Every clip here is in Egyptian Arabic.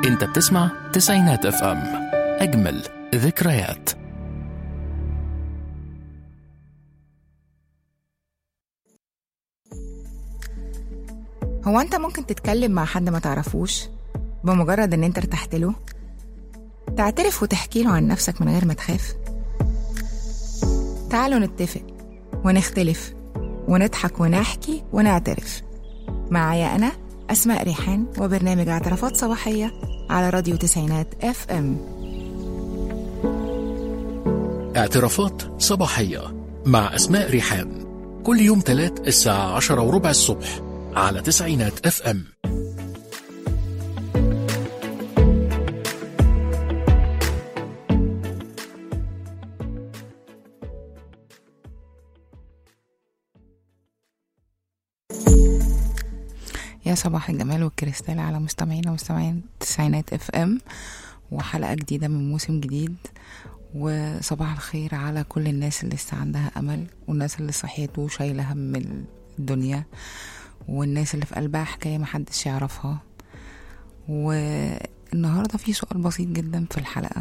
انت بتسمع تسعينات اف ام اجمل ذكريات هو انت ممكن تتكلم مع حد ما تعرفوش بمجرد ان انت ارتحت له تعترف وتحكي له عن نفسك من غير ما تخاف تعالوا نتفق ونختلف ونضحك ونحكي ونعترف معايا انا اسماء ريحان وبرنامج اعترافات صباحيه على راديو تسعينات اف ام اعترافات صباحية مع أسماء ريحان كل يوم تلات الساعة عشرة وربع الصبح على تسعينات اف ام يا صباح الجمال والكريستال على مستمعينا ومستمعين تسعينات اف ام وحلقة جديدة من موسم جديد وصباح الخير على كل الناس اللي لسه عندها أمل والناس اللي صحيت وشايلة هم الدنيا والناس اللي في قلبها حكاية محدش يعرفها والنهاردة في سؤال بسيط جدا في الحلقة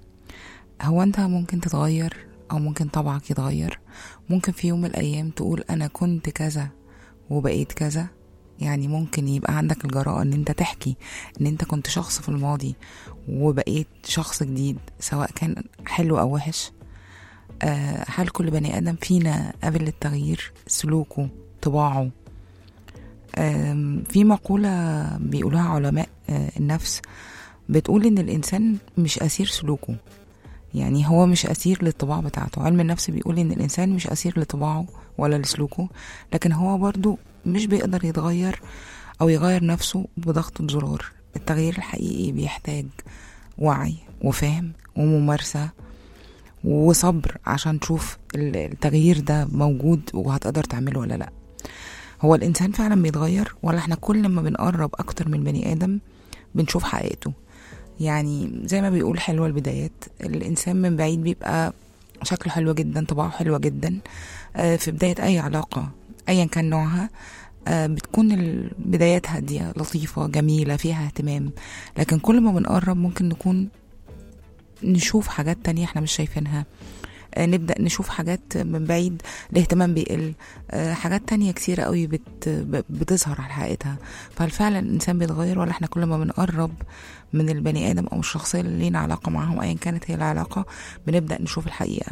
هو أنت ممكن تتغير أو ممكن طبعك يتغير ممكن في يوم من الأيام تقول أنا كنت كذا وبقيت كذا يعني ممكن يبقى عندك الجراءة ان انت تحكي ان انت كنت شخص في الماضي وبقيت شخص جديد سواء كان حلو او وحش آه، هل كل بني ادم فينا قابل للتغيير سلوكه طباعه آم، في مقولة بيقولوها علماء آه، النفس بتقول ان الانسان مش اسير سلوكه يعني هو مش اسير للطباع بتاعته علم النفس بيقول ان الانسان مش اسير لطباعه ولا لسلوكه لكن هو برضو مش بيقدر يتغير او يغير نفسه بضغطة زرار التغيير الحقيقي بيحتاج وعي وفهم وممارسة وصبر عشان تشوف ال- التغيير ده موجود وهتقدر تعمله ولا لا هو الانسان فعلا بيتغير ولا احنا كل ما بنقرب اكتر من بني ادم بنشوف حقيقته يعني زي ما بيقول حلوة البدايات الانسان من بعيد بيبقى شكله حلو جدا طباعه حلوة جدا آه، في بداية اي علاقة ايا كان نوعها آه، بتكون البدايات هادية لطيفة جميلة فيها اهتمام لكن كل ما بنقرب ممكن نكون نشوف حاجات تانية احنا مش شايفينها آه، نبدأ نشوف حاجات من بعيد الاهتمام بيقل آه، حاجات تانية كتيرة قوي بت ب- بتظهر على حقيقتها فهل فعلا الإنسان بيتغير ولا احنا كل ما بنقرب من البني آدم أو الشخصية اللي لينا علاقة معاهم أيا كانت هي العلاقة بنبدأ نشوف الحقيقة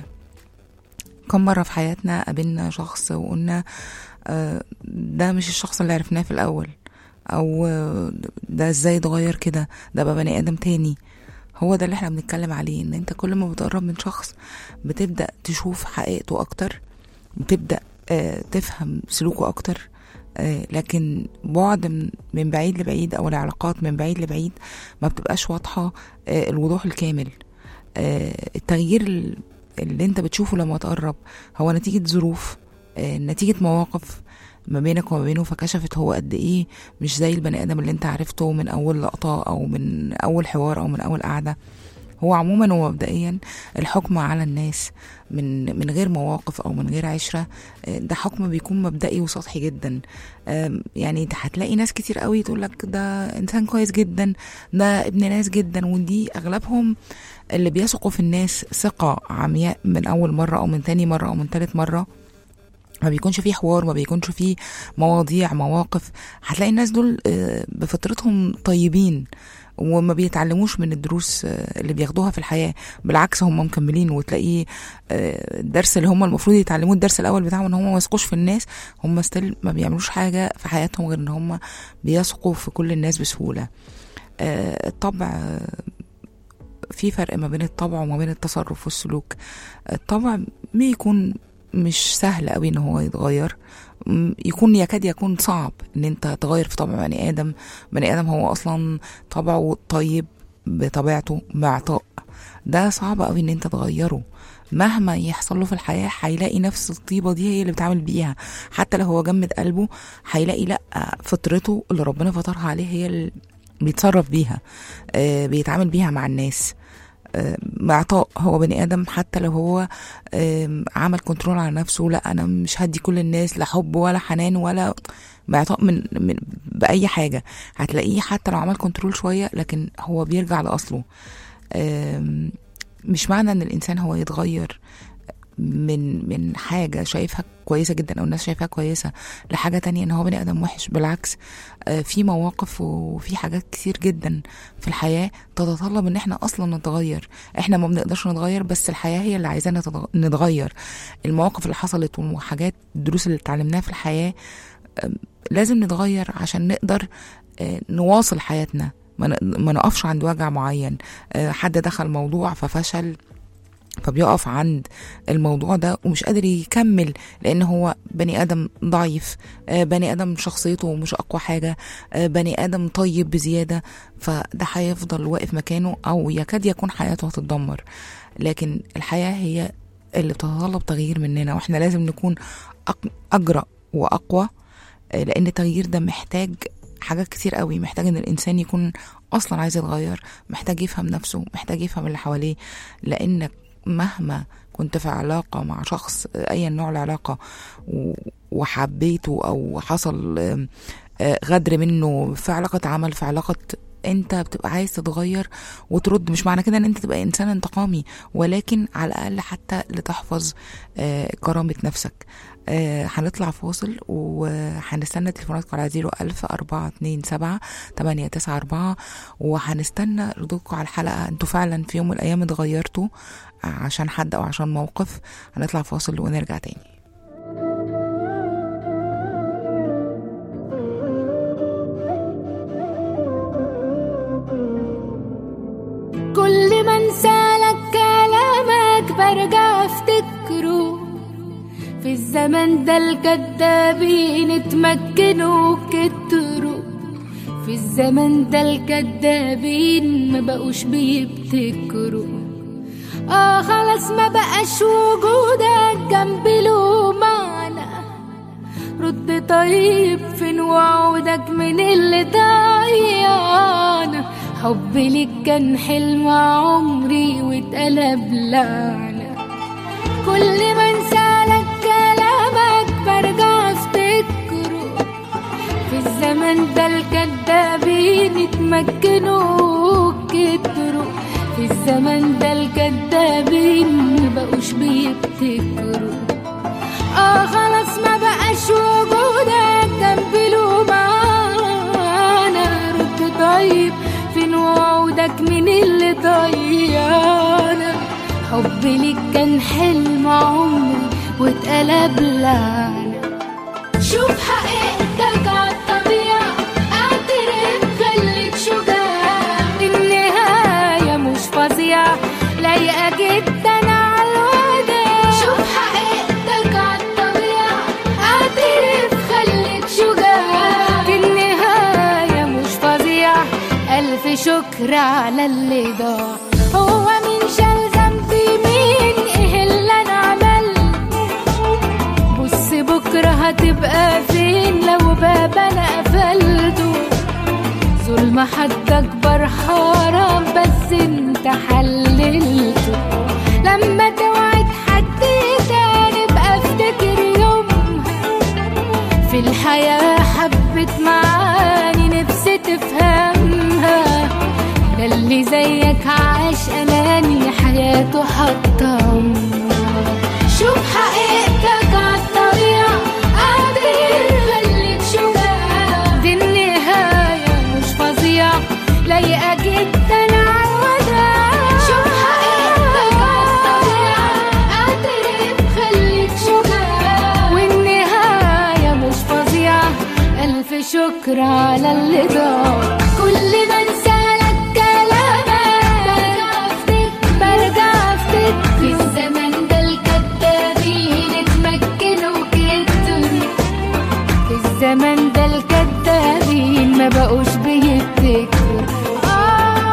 كم مرة في حياتنا قابلنا شخص وقلنا آه، ده مش الشخص اللي عرفناه في الأول أو آه، ده ازاي اتغير كده ده بقى بني آدم تاني هو ده اللي احنا بنتكلم عليه ان انت كل ما بتقرب من شخص بتبدأ تشوف حقيقته أكتر بتبدأ آه، تفهم سلوكه أكتر آه، لكن بعد من- من بعيد لبعيد أو العلاقات من بعيد لبعيد ما بتبقاش واضحة آه، الوضوح الكامل آه، التغيير ال- اللي انت بتشوفه لما تقرب هو نتيجة ظروف آه، نتيجة مواقف ما بينك وما بينه فكشفت هو قد ايه مش زي البني ادم اللي انت عرفته من اول لقطة او من اول حوار او من اول قعدة هو عموما ومبدئيا الحكم على الناس من من غير مواقف او من غير عشره آه، ده حكم بيكون مبدئي وسطحي جدا آم، يعني هتلاقي ناس كتير قوي تقول لك ده انسان كويس جدا ده ابن ناس جدا ودي اغلبهم اللي بيثقوا في الناس ثقه عمياء من اول مره او من تاني مره او من تالت مره ما بيكونش فيه حوار ما بيكونش فيه مواضيع مواقف هتلاقي الناس دول آه، بفطرتهم طيبين وما بيتعلموش من الدروس آه، اللي بياخدوها في الحياة بالعكس هم مكملين وتلاقيه آه، الدرس اللي هم المفروض يتعلموه الدرس الأول بتاعهم ان هم ما يثقوش في الناس هم ستيل ما بيعملوش حاجة في حياتهم غير ان هم بيثقوا في كل الناس بسهولة آه، الطبع آه، في فرق ما بين الطبع وما بين التصرف والسلوك الطبع بيكون مش سهل قوي ان هو يتغير م- يكون يكاد يكون صعب ان انت تغير في طبع بني ادم بني ادم هو اصلا طبعه طيب بطبيعته معطاء ده صعب قوي ان انت تغيره مهما يحصل له في الحياة هيلاقي نفس الطيبة دي هي اللي بتعمل بيها حتى لو هو جمد قلبه هيلاقي لأ فطرته اللي ربنا فطرها عليه هي اللي بيتصرف بيها آه، بيتعامل بيها مع الناس آه، معطاء هو بني ادم حتى لو هو آم، عمل كنترول على نفسه لا انا مش هدي كل الناس لا حب ولا حنان ولا معطاء من, من باي حاجه هتلاقيه حتى لو عمل كنترول شويه لكن هو بيرجع لاصله آم، مش معنى ان الانسان هو يتغير من من حاجه شايفها كويسه جدا او الناس شايفاها كويسه لحاجه تانية ان هو بني ادم وحش بالعكس آه، في مواقف وفي حاجات كتير جدا في الحياه تتطلب ان احنا اصلا نتغير احنا ما بنقدرش نتغير بس الحياه هي اللي عايزانا تتغ- نتغير المواقف اللي حصلت وحاجات الدروس اللي اتعلمناها في الحياه آم، لازم نتغير عشان نقدر آه، نواصل حياتنا ما ن- ما نقفش عند وجع معين آه، حد دخل موضوع ففشل فبيقف عند الموضوع ده ومش قادر يكمل لان هو بني ادم ضعيف آه، بني ادم شخصيته مش اقوى حاجه آه، بني ادم طيب بزياده فده هيفضل واقف مكانه او يكاد يكون حياته هتتدمر لكن الحياه هي اللي بتتطلب تغيير مننا واحنا لازم نكون أق- اجرأ واقوى آه، لان التغيير ده محتاج حاجات كتير قوي محتاج ان الانسان يكون اصلا عايز يتغير محتاج يفهم نفسه محتاج يفهم اللي حواليه لانك مهما كنت في علاقة مع شخص أيا نوع العلاقة و- وحبيته أو حصل آم، آه، غدر منه في علاقة عمل في علاقة انت بتبقى عايز تتغير وترد مش معنى كده ان انت تبقى انسان انتقامي ولكن على الاقل حتى لتحفظ آه، كرامة نفسك آه، هنطلع فاصل وهنستنى تليفوناتكم على زيرو ألف أربعة اتنين سبعة تمانية تسعة أربعة وهنستنى ردودكم على الحلقة انتوا فعلا في يوم من الأيام اتغيرتوا عشان حد أو عشان موقف هنطلع فاصل ونرجع تاني كل ما انسالك كلامك برجع افتكره في الزمن ده الكدابين اتمكنوا كتروا في الزمن ده الكدابين ما بقوش بيبتكروا اه خلاص ما بقاش وجودك جنبي له معنى رد طيب فين وعودك من اللي ضيعنا حبي ليك كان حلم عمري واتقلب لعنة كل ما انسالك كلامك برجع افتكره في الزمن ده الكدابين اتمكنوا كتروا في الزمن ده الكدابين مبقوش بيبتكروا اه خلاص ما بقاش وجودك جنبي له معانا رد طيب فين وعودك من اللي ضيعنا حبي ليك كان حلم عمري واتقلب لعنة شوف حقيقتك عالطبيعة اعترف خليك شجاع النهاية مش فظيعة لايقة جدا عالوداع شوف حقيقتك عالطبيعة اعترف خليك شجاع النهاية مش فظيعة ألف شكر على اللي ضاع هو مين شال ذنبي مين ايه اللي انا عملته بص بكرة هتبقى فين لو باب انا قفلته ظلم حد اكبر حرام بس انت حللته لما توعد حد تاني بقى افتكر يومها في الحياة حبت معاني نفسي تفهمها ده اللي زيك عاش أناني حياته حتى شوف حقيقتك عالطبيعة قادر خليك شجاع دي النهاية مش فظيعة لايقة جدا عالوداع شوف حقيقتك عالطبيعة قادر خليك شجاع والنهاية مش فظيعة ألف شكر على اللي ضاع كل ما انسالك كلامك برجع افتكر برجع افتكر في الزمن ده الكدابين اتمكنوا كتر في الزمن ده الكدابين ما بقوش بيفتكروا آه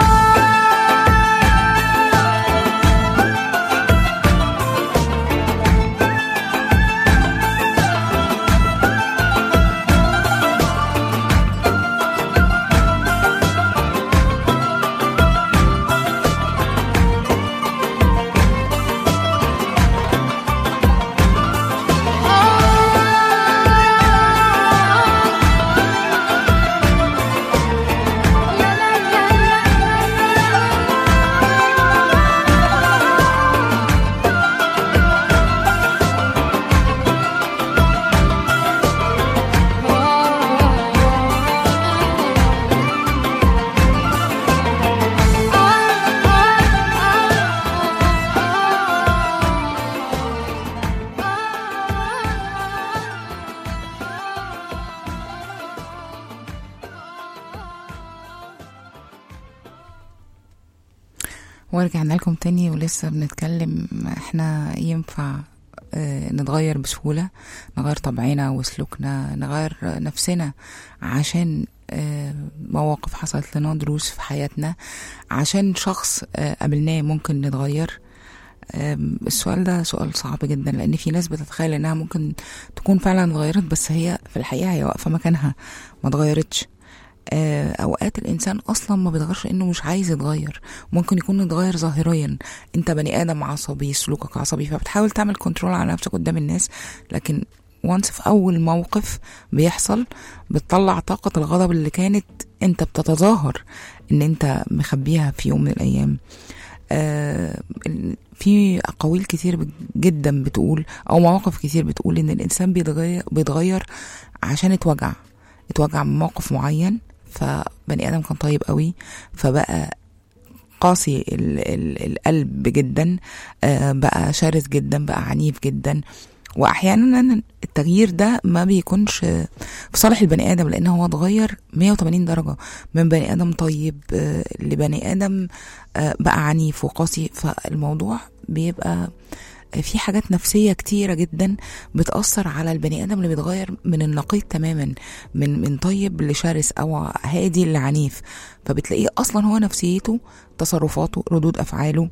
ورجعنا لكم تاني ولسه بنتكلم احنا ينفع آه، نتغير بسهولة نغير طبعنا وسلوكنا نغير نفسنا عشان آه، مواقف حصلت لنا دروس في حياتنا عشان شخص آه، قابلناه ممكن نتغير آم، السؤال ده سؤال صعب جدا لان في ناس بتتخيل انها ممكن تكون فعلا اتغيرت بس هي في الحقيقه هي واقفه مكانها ما اتغيرتش آه، اوقات الانسان اصلا ما بيتغيرش انه مش عايز يتغير ممكن يكون اتغير ظاهريا انت بني ادم عصبي سلوكك عصبي فبتحاول تعمل كنترول على نفسك قدام الناس لكن وانس في اول موقف بيحصل بتطلع طاقة الغضب اللي كانت انت بتتظاهر ان انت مخبيها في يوم من الايام آه، ال- في اقاويل كتير بت- جدا بتقول او مواقف كتير بتقول ان الانسان بيتغير بيتغير عشان اتوجع اتوجع من موقف معين فبني ادم كان طيب قوي فبقى قاسي ال ال القلب جدا آه، بقى شرس جدا بقى عنيف جدا واحيانا التغيير ده ما بيكونش في صالح البني ادم لان هو اتغير 180 درجه من بني ادم طيب آه، لبني ادم آه، بقى عنيف وقاسي فالموضوع بيبقى في حاجات نفسيه كتيره جدا بتاثر على البني ادم اللي بيتغير من النقيض تماما من من طيب لشرس او هادي لعنيف فبتلاقيه اصلا هو نفسيته تصرفاته ردود افعاله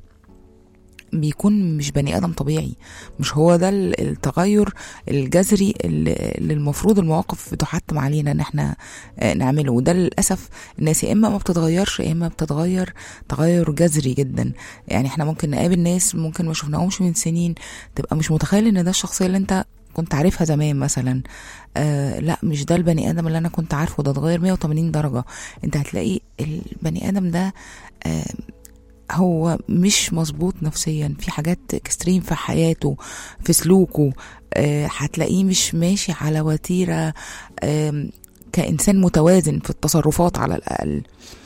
بيكون مش بني ادم طبيعي مش هو ده ال- التغير الجذري اللي اللي المفروض المواقف بتحتم علينا ان احنا آه، نعمله وده للاسف الناس يا اما ما بتتغيرش يا اما بتتغير تغير جذري جدا يعني احنا ممكن نقابل ناس ممكن ما شفناهمش من سنين تبقى مش متخيل ان ده الشخصيه اللي انت كنت عارفها زمان مثلا آه لا مش ده البني ادم اللي انا كنت عارفه ده اتغير 180 درجه انت هتلاقي البني ادم ده آه هو مش مظبوط نفسيا في حاجات اكستريم في حياته في سلوكه آه، هتلاقيه مش ماشي على وتيرة آم، كإنسان متوازن في التصرفات على الأقل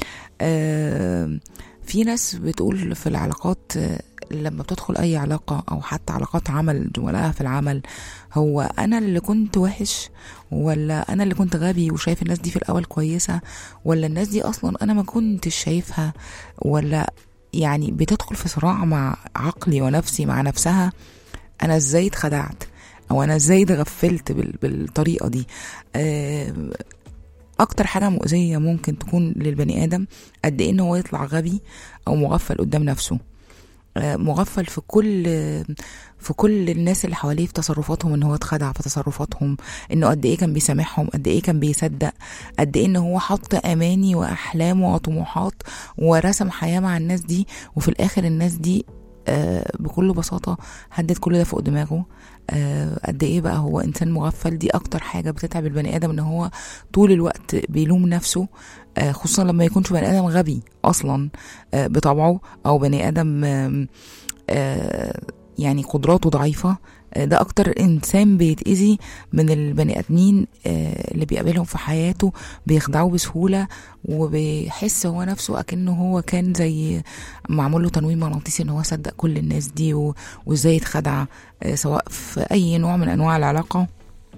آم، في ناس بتقول في العلاقات آه، لما بتدخل أي علاقة أو حتى علاقات عمل زملائها في العمل هو أنا اللي كنت وحش ولا أنا اللي كنت غبي وشايف الناس دي في الأول كويسة ولا الناس دي أصلا أنا ما كنتش شايفها ولا يعني بتدخل في صراع مع عقلي ونفسي مع نفسها انا ازاي اتخدعت او انا ازاي اتغفلت بال- بالطريقه دي آه، اكتر حاجه مؤذيه ممكن تكون للبني ادم قد ايه ان هو يطلع غبي او مغفل قدام نفسه آه، مغفل في كل في كل الناس اللي حواليه في تصرفاتهم ان هو اتخدع في تصرفاتهم انه قد ايه كان بيسامحهم قد ايه كان بيصدق قد ايه ان هو حط اماني واحلام وطموحات ورسم حياه مع الناس دي وفي الاخر الناس دي آه، بكل بساطه هدت كل ده فوق دماغه آه، قد ايه بقى هو انسان مغفل دي اكتر حاجه بتتعب البني ادم ان هو طول الوقت بيلوم نفسه آه، خصوصا لما يكونش بني ادم غبي اصلا آه، بطبعه او بني ادم آم، آه، يعني قدراته ضعيفه آه، ده اكتر انسان بيتاذي من البني ادمين آه، اللي بيقابلهم في حياته بيخدعوه بسهوله وبيحس هو نفسه اكنه هو كان زي معمول له تنويم مغناطيسي ان هو صدق كل الناس دي و- وازاي اتخدع آه، سواء في اي نوع من انواع العلاقه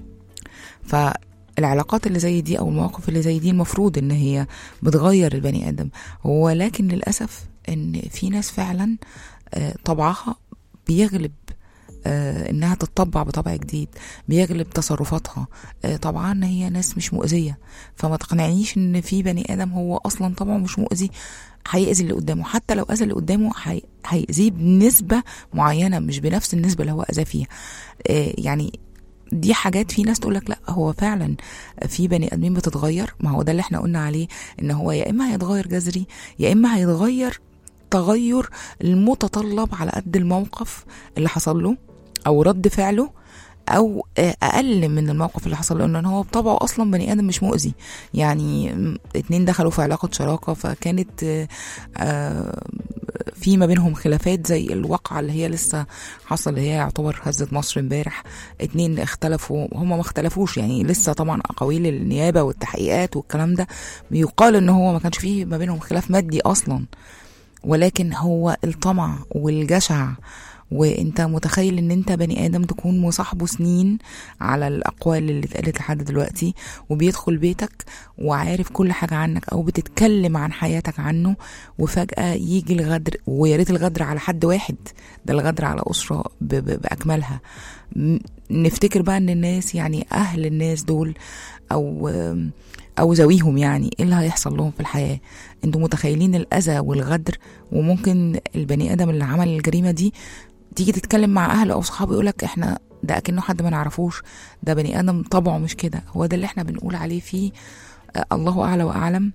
فالعلاقات اللي زي دي او المواقف اللي زي دي المفروض ان هي بتغير البني ادم ولكن للاسف ان في ناس فعلا آه، طبعها بيغلب آه، انها تتطبع بطبع جديد بيغلب تصرفاتها آه، طبعا هي ناس مش مؤذيه فما تقنعنيش ان في بني ادم هو اصلا طبعه مش مؤذي هيأذي اللي قدامه حتى لو اذى اللي قدامه هي- هيأذيه بنسبه معينه مش بنفس النسبه اللي هو اذى فيها آه، يعني دي حاجات في ناس تقول لك لا هو فعلا في بني ادمين بتتغير ما هو ده اللي احنا قلنا عليه ان هو يا اما هيتغير جذري يا اما هيتغير تغير المتطلب على قد الموقف اللي حصل له او رد فعله او آه، اقل من الموقف اللي حصل له لان هو بطبعه اصلا بني ادم مش مؤذي يعني م، اتنين دخلوا في علاقه شراكه فكانت آه، آه، في ما بينهم خلافات زي الواقعة اللي هي لسه حصل اللي هي يعتبر هزت مصر امبارح اتنين اختلفوا هم ما اختلفوش يعني لسه طبعا اقاويل النيابة والتحقيقات والكلام ده بيقال ان هو ما كانش فيه ما بينهم خلاف مادي اصلا ولكن هو الطمع والجشع وانت متخيل ان انت بني ادم تكون مصاحبه سنين على الاقوال اللي اتقالت لحد دلوقتي وبيدخل بيتك وعارف كل حاجه عنك او بتتكلم عن حياتك عنه وفجاه يجي الغدر ويا ريت الغدر على حد واحد ده الغدر على اسره ب- ب- باكملها م- نفتكر بقى ان الناس يعني اهل الناس دول او او ذويهم يعني ايه اللي هيحصل لهم في الحياه انتوا متخيلين الاذى والغدر وممكن البني ادم اللي عمل الجريمه دي تيجي تتكلم مع اهله او صحابه يقولك احنا ده اكنه حد ما نعرفوش ده بني ادم طبعه مش كده هو ده اللي احنا بنقول عليه فيه آه الله اعلى واعلم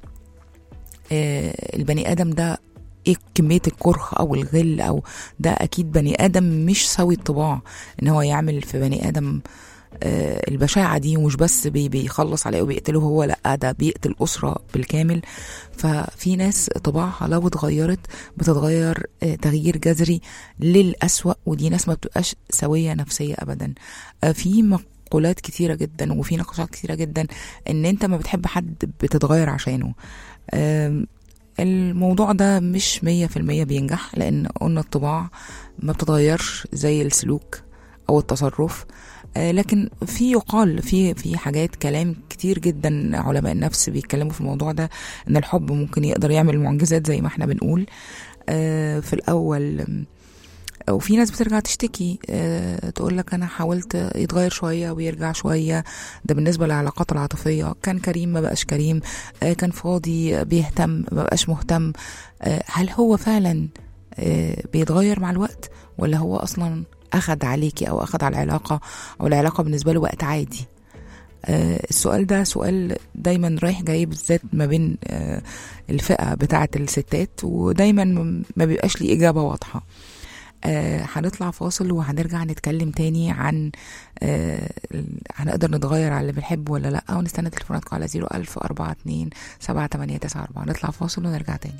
آه البني ادم ده ايه كمية الكره او الغل او ده اكيد بني ادم مش سوي الطباع ان هو يعمل في بني ادم آه، البشاعة دي ومش بس بي- بيخلص عليه وبيقتله هو لا ده بيقتل أسرة بالكامل ففي ناس طباعها لو اتغيرت بتتغير آه، تغيير جذري للأسوأ ودي ناس ما بتبقاش سوية نفسية أبدا آه، في مقولات كتيرة جدا وفي نقاشات كتيرة جدا ان انت ما بتحب حد بتتغير عشانه آم، الموضوع ده مش مية في المية بينجح لأن قلنا الطباع ما بتتغيرش زي السلوك أو التصرف آه، لكن في يقال في في حاجات كلام كتير جدا علماء النفس بيتكلموا في الموضوع ده ان الحب ممكن يقدر يعمل معجزات زي ما احنا بنقول آه، في الاول آم، وفي ناس بترجع تشتكي تقول لك انا حاولت يتغير شويه ويرجع شويه ده بالنسبه للعلاقات العاطفيه كان كريم ما بقاش كريم آه، كان فاضي بيهتم ما بقاش مهتم آه، هل هو فعلا آه، بيتغير مع الوقت ولا هو اصلا اخد عليكي او اخد على العلاقه او العلاقه بالنسبه له وقت عادي آه، السؤال ده سؤال دايما رايح جاي بالذات ما بين آه، الفئه بتاعه الستات ودايما م- ما بيبقاش ليه اجابه واضحه آه، هنطلع فاصل وهنرجع نتكلم تاني عن آه، ال- هنقدر نتغير على اللي بنحبه ولا لا ونستنى تليفوناتكم على 01000 42 7894 نطلع فاصل ونرجع تاني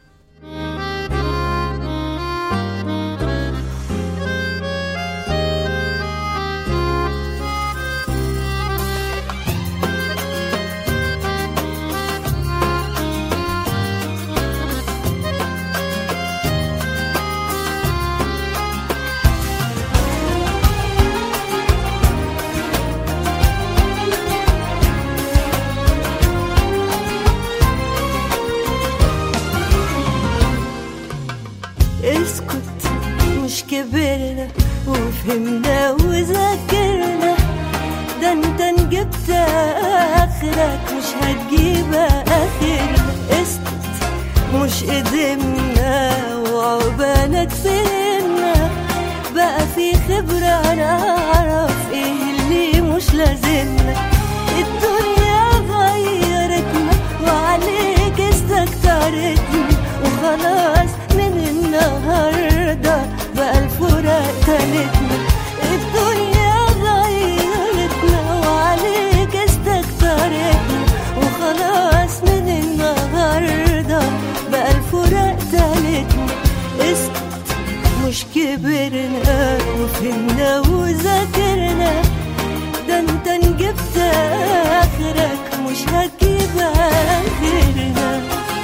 اسكت مش كبرنا وفهمنا وذاكرنا ده انت نجبت اخرك مش هتجيب اخرنا اسكت مش قدمنا وعقبالك فهمنا بقى في خبرة نعرف ايه اللي مش لازمنا الدنيا غيرتنا وعليك استكترتنا وخلاص من النهاردة بقى الفراق تالتنا الدنيا غيرتنا وعليك استكترتنا وخلاص من النهاردة بقى الفراق تالتنا اسكت مش كبرنا وفهمنا وذاكرنا ده انت نجبت اخرك مش هتجيب اخرنا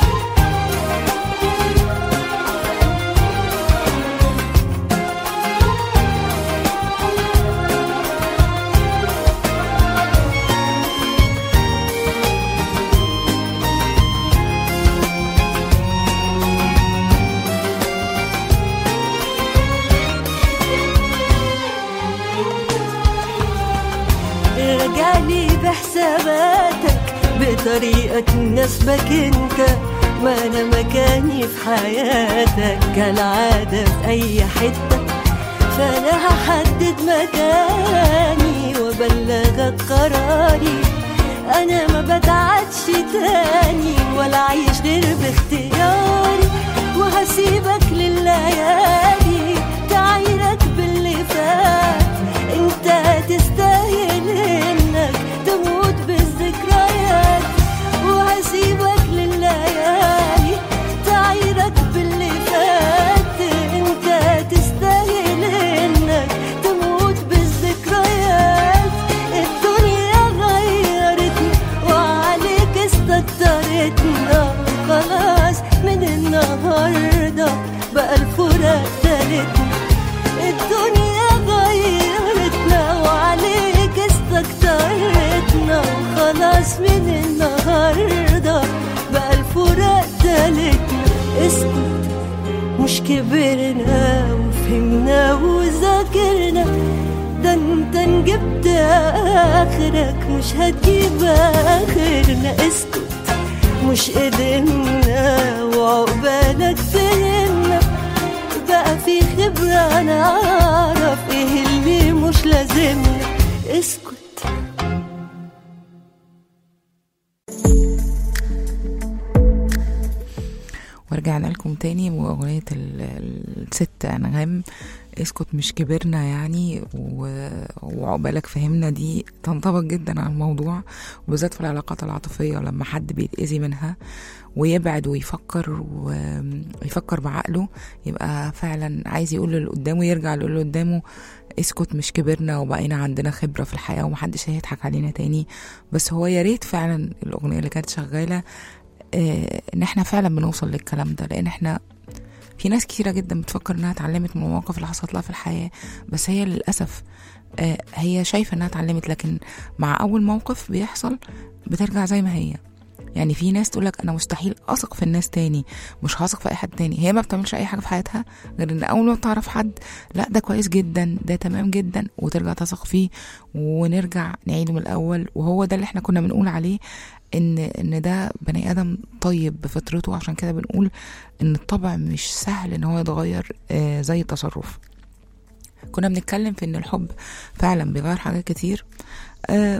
رجعلي بحساباتك بطريقة تناسبك انت ما انا مكاني في حياتك كالعادة في اي حتة فانا هحدد مكاني وابلغك قراري انا ما بتعدش تاني ولا عايش غير باختياري وهسيبك لليالي تعايرك باللي فات انت تستاهل انك تموت بالذكريات وهسيبك لليالي تعايرك باللي فات انت تستاهل انك تموت بالذكريات الدنيا غيرتنا وعليك استكترتنا خلاص من النهارده بقى الفراق مش كبرنا وفهمنا وذاكرنا ده انت جبت اخرك مش هتجيب اخرنا اسكت مش قدرنا وعقبالك فهمنا بقى في خبرة نعرف ايه اللي مش لازمنا اسكت ورجعنا لكم تاني وأغنية ال- الست أنغام اسكت مش كبرنا يعني و- وعقبالك فهمنا دي تنطبق جدا على الموضوع وبالذات في العلاقات العاطفية لما حد بيتأذي منها ويبعد ويفكر ويفكر بعقله يبقى فعلا عايز يقول للي قدامه يرجع يقول اللي قدامه اسكت مش كبرنا وبقينا عندنا خبرة في الحياة ومحدش هيضحك علينا تاني بس هو يا ريت فعلا الأغنية اللي كانت شغالة آه، ان احنا فعلا بنوصل للكلام ده لان احنا في ناس كتيرة جدا بتفكر انها اتعلمت من المواقف اللي حصلت لها في الحياة بس هي للأسف آه، هي شايفة انها اتعلمت لكن مع اول موقف بيحصل بترجع زي ما هي يعني في ناس تقولك انا مستحيل اثق في الناس تاني مش هثق في اي حد تاني هي ما بتعملش اي حاجه في حياتها غير ان اول ما بتعرف حد لا ده كويس جدا ده تمام جدا وترجع تثق فيه ونرجع نعيده من الاول وهو ده اللي احنا كنا بنقول عليه ان ان ده بني ادم طيب بفطرته عشان كده بنقول ان الطبع مش سهل ان هو يتغير آه، زي التصرف كنا بنتكلم في ان الحب فعلا بيغير حاجات كتير آه،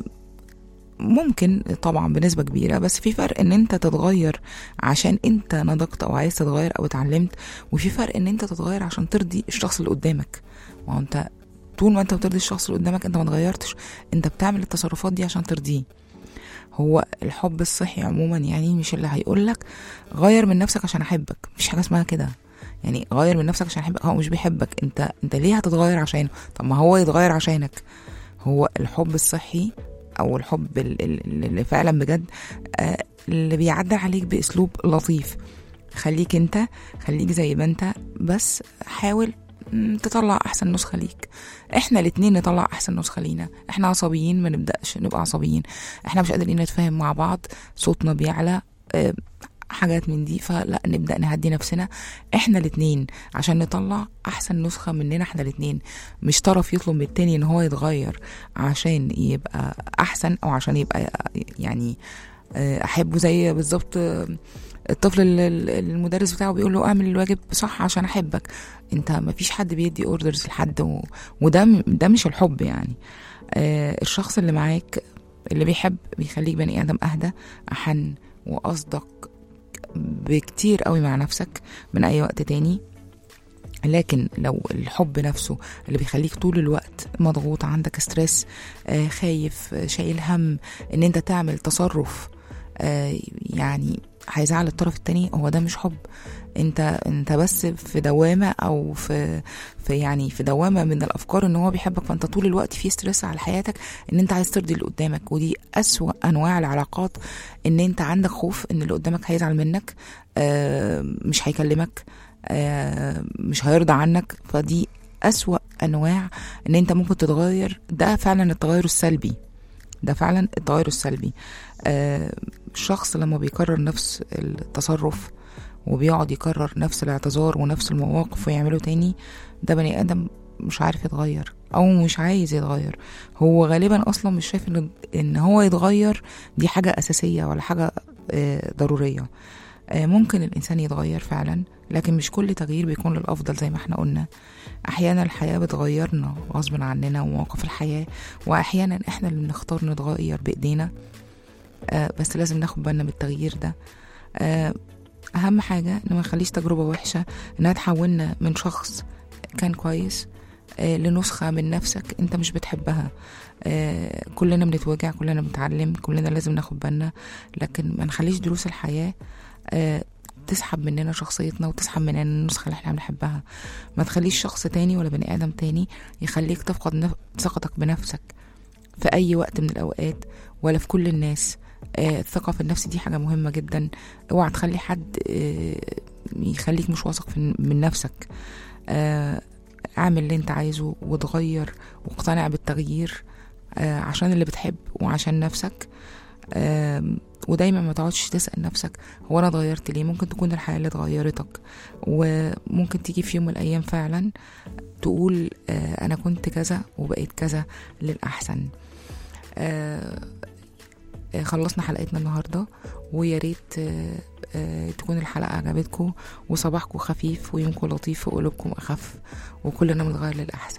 ممكن طبعا بنسبة كبيرة بس في فرق ان انت تتغير عشان انت نضجت او عايز تتغير او اتعلمت وفي فرق ان انت تتغير عشان ترضي الشخص اللي قدامك ما هو انت طول ما انت بترضي الشخص اللي قدامك انت ما اتغيرتش انت بتعمل التصرفات دي عشان ترضيه هو الحب الصحي عموما يعني مش اللي هيقولك غير من نفسك عشان احبك مفيش حاجه اسمها كده يعني غير من نفسك عشان احبك هو مش بيحبك انت انت ليه هتتغير عشانه طب ما هو يتغير عشانك هو الحب الصحي او الحب ال- ال- اللي فعلا بجد آه، اللي بيعدل عليك باسلوب لطيف خليك انت خليك زي ما انت بس حاول مم، تطلع احسن نسخه ليك احنا الاتنين نطلع احسن نسخه لينا احنا عصبيين ما نبداش نبقى عصبيين احنا مش قادرين نتفاهم مع بعض صوتنا بيعلى آه، حاجات من دي فلا نبدا نهدي نفسنا احنا الاتنين عشان نطلع احسن نسخه مننا احنا الاتنين مش طرف يطلب من التاني ان هو يتغير عشان يبقى احسن او عشان يبقى يعني آه، احبه زي بالظبط آه، الطفل اللي اللي المدرس بتاعه بيقول له اعمل الواجب صح عشان احبك انت ما فيش حد بيدي اوردرز لحد و... وده م- ده مش الحب يعني آه الشخص اللي معاك اللي بيحب بيخليك بني ادم اهدى احن واصدق بكتير قوي مع نفسك من اي وقت تاني لكن لو الحب نفسه اللي بيخليك طول الوقت مضغوط عندك ستريس آه خايف آه، شايل هم ان انت تعمل تصرف آه يعني هيزعل الطرف التاني هو ده مش حب انت انت بس في دوامه او في في يعني في دوامه من الافكار ان هو بيحبك فانت طول الوقت في ستريس على حياتك ان انت عايز ترضي اللي قدامك ودي اسوا انواع العلاقات ان انت عندك خوف ان اللي قدامك هيزعل منك آه مش هيكلمك آه مش هيرضى عنك فدي اسوا انواع ان انت ممكن تتغير ده فعلا التغير السلبي ده فعلا التغير السلبي آه الشخص لما بيكرر نفس التصرف وبيقعد يكرر نفس الاعتذار ونفس المواقف ويعمله تاني ده بني ادم مش عارف يتغير او مش عايز يتغير هو غالبا اصلا مش شايف ان ان هو يتغير دي حاجه اساسيه ولا حاجه آه، ضروريه آه، ممكن الانسان يتغير فعلا لكن مش كل تغيير بيكون للافضل زي ما احنا قلنا احيانا الحياه بتغيرنا غصب عننا ومواقف الحياه واحيانا احنا اللي بنختار نتغير بايدينا آه، بس لازم ناخد بالنا من التغيير ده آه، اهم حاجه ان ما نخليش تجربه وحشه انها تحولنا من شخص كان كويس آه، لنسخه من نفسك انت مش بتحبها آه، كلنا بنتوجع كلنا بنتعلم كلنا لازم ناخد بالنا لكن ما نخليش دروس الحياه آه، تسحب مننا شخصيتنا وتسحب مننا النسخة اللي احنا بنحبها ما تخليش شخص تاني ولا بني آدم تاني يخليك تفقد نف- ثقتك بنفسك في أي وقت من الأوقات ولا في كل الناس آه، الثقة في النفس دي حاجة مهمة جدا اوعى تخلي حد آه، يخليك مش واثق في- من نفسك آه، اعمل اللي انت عايزه وتغير واقتنع بالتغيير آه، عشان اللي بتحب وعشان نفسك آم، ودايما ما تقعدش تسأل نفسك هو انا اتغيرت ليه ممكن تكون الحياة اللي اتغيرتك وممكن تيجي في يوم من الايام فعلا تقول آه انا كنت كذا وبقيت كذا للاحسن آه آه، خلصنا حلقتنا النهارده ويا ريت آه، آه، تكون الحلقه عجبتكم وصباحكم خفيف ويومكم لطيف وقلوبكم اخف وكلنا بنتغير للاحسن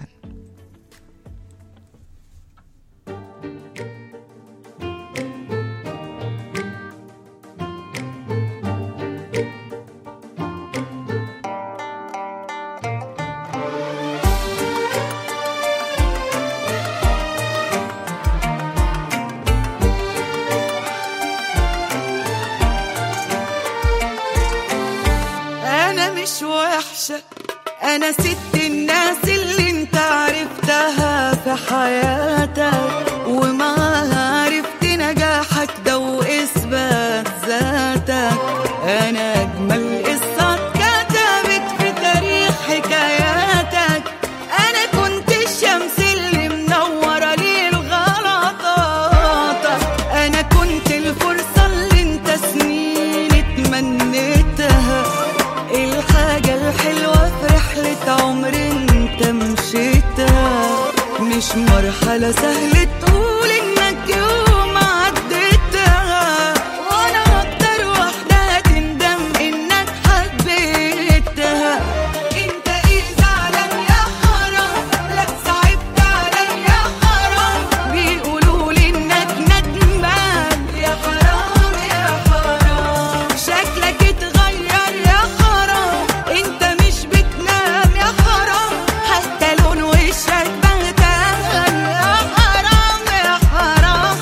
انا مش وحشة انا ست الناس اللي انت عرفتها في حياتك ومعاها عرفت نجاحك ده واثبات ذاتك انا اجمل قصة اتكتبت في تاريخ حكاياتك انا كنت الشمس اللي منورة ليل غلطاتك انا كنت الفرصة اللي انت سنين اتمنيتها الحاجة الحلوة في رحلة عمر انت مشيتها مش مرحلة سهلة تقول انك يوم عديتها وانا اكتر واحدة هتندم انك حبيتها انت ايه زعلان يا حرام لا صعبت عليا حرام بيقولوا لي انك ندمان يا حرام يا حرام شكلك اتغير يا حرام انت مش بتنام يا حرام حتى لون وشك بهتان يا حرام يا حرام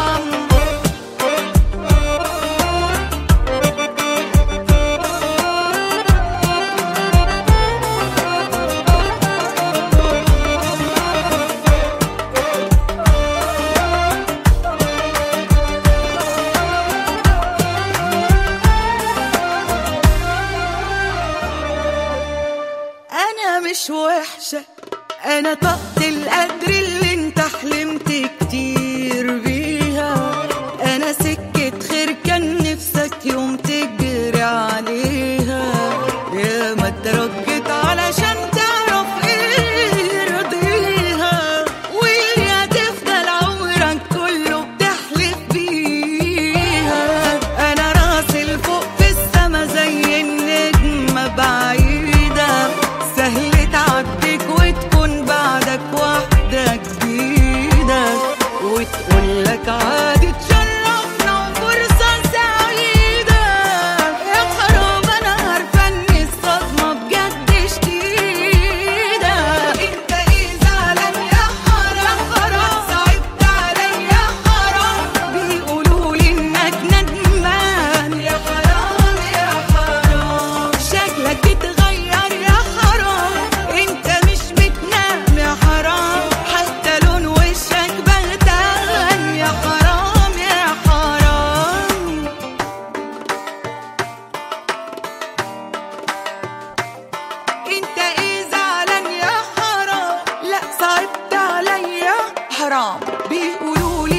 انا مش وحشة انا طاقة القدر اللي انت حلمت كتير بيها انا سكة خير كان نفسك يوم تجري عليها يا ما اترجت علشان تعرف ايه يرضيها واللي هتفضل عمرك كله بتحلف بيها انا راسي لفوق في السما زي النجمة بعيدة سهل تعديك وتكون بعدك واحدة جديدة وتقولك عادي تشرفنا وفرصة سعيدة يا خراب أنا عارفة إن الصدمة بجد شديدة أنت إيه زعلان يا حرام حرام صعبت عليا حرام بيقولوا لي إنك ندمان يا حرام يا حرام شكلك اتغير يا حرام أنت مش بتنام يا حرام حتى لون وشك بهتان يا حرام يا حرام انت ايه زعلان يا حرام لا صعبت عليا حرام بيقولوا